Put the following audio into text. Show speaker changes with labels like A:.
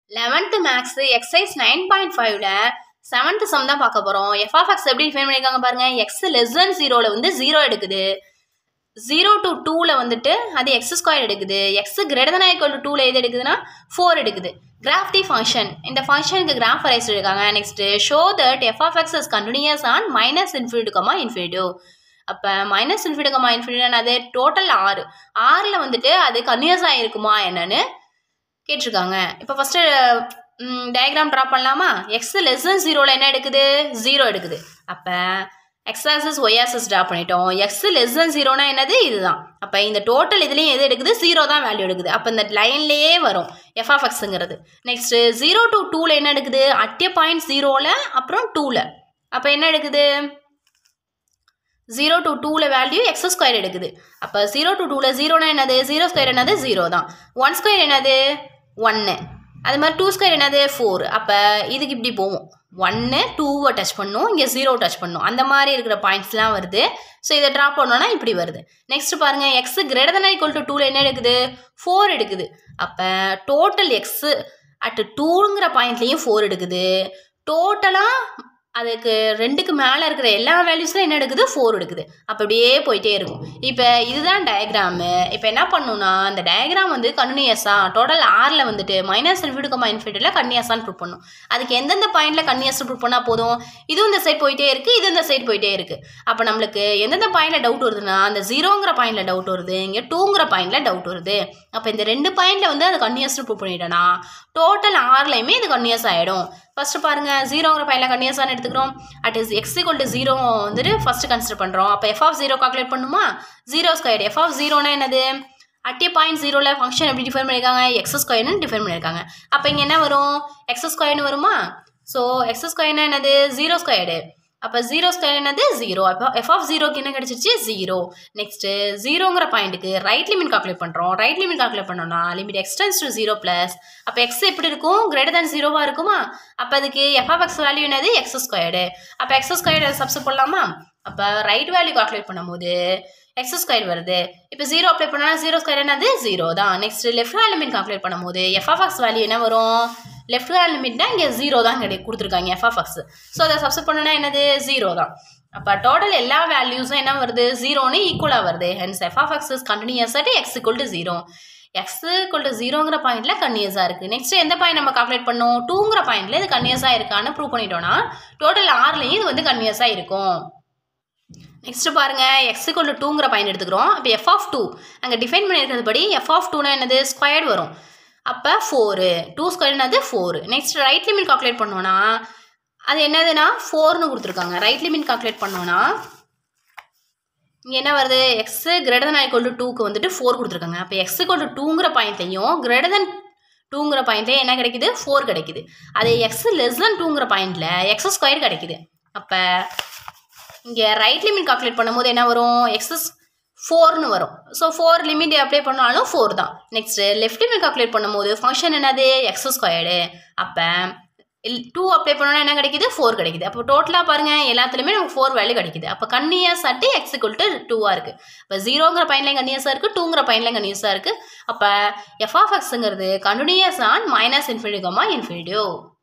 A: eleventh maths exercise nine point ஃபைவ்ல seventh sum தான் பார்க்க போகிறோம் எஃப் ஆஃப் எக்ஸ் எப்படி டிஃபைன் பண்ணியிருக்காங்க பாருங்க எக்ஸ் லெஸ் தென் ஜீரோவில் வந்து ஜீரோ எடுக்குது ஜீரோ டு டூவில் வந்துட்டு அது எக்ஸ் ஸ்கொயர் எடுக்குது X greater than equal to டூவில் எது எடுக்குதுன்னா ஃபோர் எடுக்குது கிராஃப் தி ஃபங்க்ஷன் இந்த ஃபங்க்ஷனுக்கு கிராஃப் வரைஸ் இருக்காங்க next show that F of X is continuous on minus infinity comma infinitive அப்போ மைனஸ் இன்ஃபினிட்டு கமா இன்ஃபினிட்டி அது டோட்டல் ஆறு ஆறில் வந்துட்டு அது கன்யூஸாக இருக்குமா என்னன்னு கேட்டிருக்காங்க இப்போ ஃபஸ்ட்டு டயக்ராம் ட்ரா பண்ணலாமா எக்ஸ் லெஸ் தென் ஜீரோவில் என்ன எடுக்குது ஜீரோ எடுக்குது அப்போ X axis Y access draw பண்ணிட்டோம் எக்ஸ் லெஸ் தென் ஜீரோனா என்னது இதுதான் அப்போ இந்த டோட்டல் இதுலேயும் எது எடுக்குது ஜீரோ தான் வேல்யூ எடுக்குது அப்போ இந்த லைன்லேயே வரும் எஃப் ஆஃப் எக்ஸுங்கிறது நெக்ஸ்ட்டு ஜீரோ டு டூவில் என்ன எடுக்குது அட் பாயிண்ட் ஜீரோவில் அப்புறம் டூவில் அப்போ என்ன எடுக்குது ஜீரோ டு டூவில் வேல்யூ எக்ஸ் ஸ்கொயர் எடுக்குது அப்போ ஜீரோ டு டூவில் ஜீரோனா என்னது ஜீரோ ஸ்கொயர் என்னது ஜீரோ தான் ஒன் ஸ்கொயர் என்னது ஒன்று அது மாதிரி டூ ஸ்கொயர் என்னது ஃபோர் அப்போ இதுக்கு இப்படி போகும் ஒன்று டூவை டச் பண்ணும் இங்கே ஜீரோ டச் பண்ணும் அந்த மாதிரி இருக்கிற பாயிண்ட்ஸ்லாம் வருது ஸோ இதை ட்ரா பண்ணோன்னா இப்படி வருது நெக்ஸ்ட் பாருங்கள் x greater than equal to டூவில் என்ன எடுக்குது ஃபோர் எடுக்குது அப்போ டோட்டல் எக்ஸு அட் டூங்கிற பாயிண்ட்லேயும் ஃபோர் எடுக்குது டோட்டலாக அதுக்கு ரெண்டுக்கு மேலே இருக்கிற எல்லா வேல்யூஸும் என்ன எடுக்குது ஃபோர் எடுக்குது அப்போ அப்படியே போயிட்டே இருக்கும் இப்போ இதுதான் டயக்ராமு இப்போ என்ன பண்ணணும்னா அந்த டயக்ராம் வந்து கன்யூனியஸாக டோட்டல் ஆரில் வந்துட்டு மைனஸ் இன்ஃபினிட்டு கம்மா இன்ஃபினிட்டியில் கன்னியஸான்னு ப்ரூவ் பண்ணும் அதுக்கு எந்தெந்த பாயிண்டில் கன்னியஸ் ப்ரூவ் பண்ணால் போதும் இதுவும் இந்த சைட் போயிட்டே இருக்குது இது இந்த சைட் போயிட்டே இருக்குது அப்போ நம்மளுக்கு எந்தெந்த பாயிண்டில் டவுட் வருதுன்னா அந்த ஜீரோங்கிற பாயிண்டில் டவுட் வருது இங்கே டூங்கிற பாயிண்டில் டவுட் வருது அப்போ இந்த ரெண்டு பாயிண்டில் வந்து அது கன்னியஸ்னு ப்ரூவ் பண்ணிட்டோன்னா டோட்டல் ஆர்லையுமே இது கன்னியஸ் ஆகிடும் ஃபஸ்ட்டு பாருங்கள் ஜீரோங்கிற பாயிண்டில் கன்னியஸான்னு எடுத்துக்கிறோம் at is x equal to zero வந்துட்டு ஃபஸ்ட்டு கன்சிடர் பண்ணுறோம் அப்போ எஃப் ஆஃப் ஜீரோ கால்குலேட் பண்ணுமா ஜீரோ ஸ்கொயர் எஃப் ஆஃப் ஜீரோனா என்னது அட் ஏ பாயிண்ட் ஜீரோவில் ஃபங்க்ஷன் எப்படி டிஃபைன் பண்ணியிருக்காங்க எக்ஸ் ஸ்கொயர்னு டிஃபைன் பண்ணியிருக்காங்க அப்போ இங்கே என்ன வரும் எக்ஸ் ஸ்கொயர்னு வருமா ஸோ எக்ஸ் ஸ்கொயர்னா என்னது ஜீரோ ஸ்கொயர்டு அப்போ ஜீரோ ஸ்கொயர் என்னது ஜீரோ அப்போ எஃப் ஆஃப் ஜீரோக்கு என்ன கிடச்சிருச்சு ஜீரோ நெக்ஸ்ட்டு ஜீரோங்கிற பாயிண்ட்டுக்கு ரைட் லிமிட் கால்குலேட் பண்ணுறோம் ரைட் லிமிட் கால்குலேட் பண்ணோம்னா limit x tends to zero plus அப்போ எக்ஸ் எப்படி இருக்கும் கிரேட்டர் தேன் ஜீரோவாக இருக்குமா அப்போ அதுக்கு எஃப் ஆஃப் எக்ஸ் வேல்யூ என்னது எக்ஸ் ஸ்கொயர்டு அப்போ எக்ஸ் ஸ்கொயர்டு சப்ஸ்ட் பண்ணலாமா அப்போ ரைட் வேல்யூ கால்குலேட் பண்ணும்போது எக்ஸ் ஸ்கொயர் வருது இப்போ ஜீரோ அப்ளை பண்ணால் ஜீரோ ஸ்கொயர் என்னது ஜீரோ தான் next left hand limit calculate பண்ணும்போது எஃப் ஆஃப் எக்ஸ் வேல்யூ என்ன வரும் லெஃப்ட் ஹேண்ட் லிமிட்னா இங்கே ஜீரோ தான் கிடை கொடுத்துருக்காங்க எஃப் ஆஃப் எக்ஸ் ஸோ அதை சப்ஸ்ட் பண்ணனா என்னது ஜீரோ தான் அப்போ டோட்டல் எல்லா வேல்யூஸும் என்ன வருது ஜீரோன்னு ஈக்குவலாக வருது hence f of X is continuous at x equal to zero x equal to ஜீரோங்கிற பாயிண்ட்டில் கன்னியஸாக இருக்குது நெக்ஸ்ட் எந்த பாயிண்ட் நம்ம கால்குலேட் பண்ணோம் டூங்கிற பாயிண்ட்டில் இது கன்னியஸாக இருக்கான்னு ப்ரூவ் பண்ணிட்டோம்னா டோட்டல் ஆர்லேயும் இது வந்து கன்னியஸாக இருக்கும் நெக்ஸ்ட் பாருங்க எக்ஸ் ஈக்குவல் டு டூங்கிற பாயிண்ட் எடுத்துக்கிறோம் இப்போ எஃப் ஆஃப் டூ அங்கே டிஃபைன் பண்ணியிருக்கிறது படி எஃப் ஆஃப் டூனா என்னது ஸ்கொயர்டு வரும் அப்போ ஃபோரு டூ ஸ்கொயர் என்னது four next right limit calculate பண்ணோன்னா அது என்னதுன்னா ஃபோர்னு கொடுத்துருக்காங்க ரைட் லிமிட் கால்குலேட் பண்ணோன்னா இங்கே என்ன வருது x greater than equal to டூக்கு வந்துட்டு ஃபோர் கொடுத்துருக்காங்க அப்போ எக்ஸ் ஈக்குவல் டு டூங்கிற பாயிண்ட்லையும் கிரேட்டர் தன் டூங்கிற பாயிண்ட்லேயும் என்ன கிடைக்குது ஃபோர் கிடைக்குது அது எக்ஸ் லெஸ் தன் டூங்கிற பாயிண்டில் எக்ஸ் ஸ்கொயர் கிடைக்குது அப்போ இங்கே ரைட் லிமிட் கால்குலேட் பண்ணும்போது என்ன வரும் எக்ஸஸ் ஃபோர்னு வரும் ஸோ ஃபோர் லிமிட் அப்ளை பண்ணாலும் ஃபோர் தான் நெக்ஸ்ட்டு லெஃப்ட் லிமிட் கால்குலேட் பண்ணும்போது ஃபங்க்ஷன் என்னது எக்ஸ் ஸ்கொயர்டு அப்போ டூ அப்ளை பண்ணோன்னா என்ன கிடைக்குது ஃபோர் கிடைக்குது அப்போ டோட்டலாக பாருங்கள் எல்லாத்துலேயுமே நமக்கு ஃபோர் வேல்யூ கிடைக்குது அப்போ continuous at x equal to டூவாக இருக்குது இப்போ ஜீரோங்கிற பாயிண்ட்லையும் கன்னியஸாக இருக்குது டூங்கிற பாயிண்ட்லையும் கன்னியஸாக இருக்குது அப்போ எஃப் ஆஃப் எக்ஸுங்கிறது continuous on minus infinity infinitive